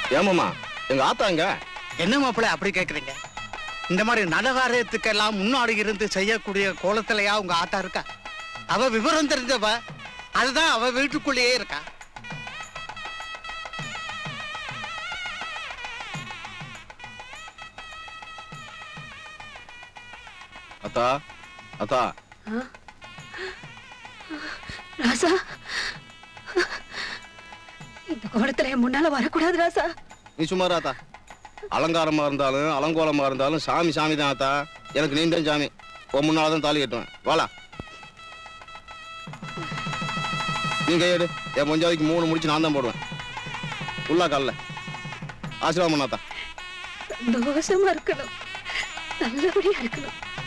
ஏமாமா எங்க ஆத்தாங்க என்ன மாப்பிள்ளை அப்படி கேக்குறீங்க இந்த மாதிரி நலகாரியத்துக்கெல்லாம் முன்னாடி இருந்து செய்யக்கூடிய கோலத்திலயா உங்க ஆத்தா இருக்கா அவ விவரம் தெரிஞ்சவ அதுதான் அவ வீட்டுக்குள்ளேயே இருக்கா அத்தா அத்தா ராசா இந்த கோலத்துல என் முன்னால வரக்கூடாது ராசா நீ சும்மா இரு ஆத்தா அலங்காரமா இருந்தாலும் அலங்கோலமா இருந்தாலும் சாமி சாமி தான் ஆத்தா எனக்கு நீ தான் சாமி உன் முன்னால தான் தாலி கட்டுவேன் வாளா நீ கையெடு என் பொஞ்சாதிக்கு மூணு முடிச்சு நான் தான் போடுவேன் உள்ளா காலில் ஆசீர்வாதம் பண்ணாத்தா சந்தோஷமா இருக்கணும் நல்லபடியா இருக்கணும்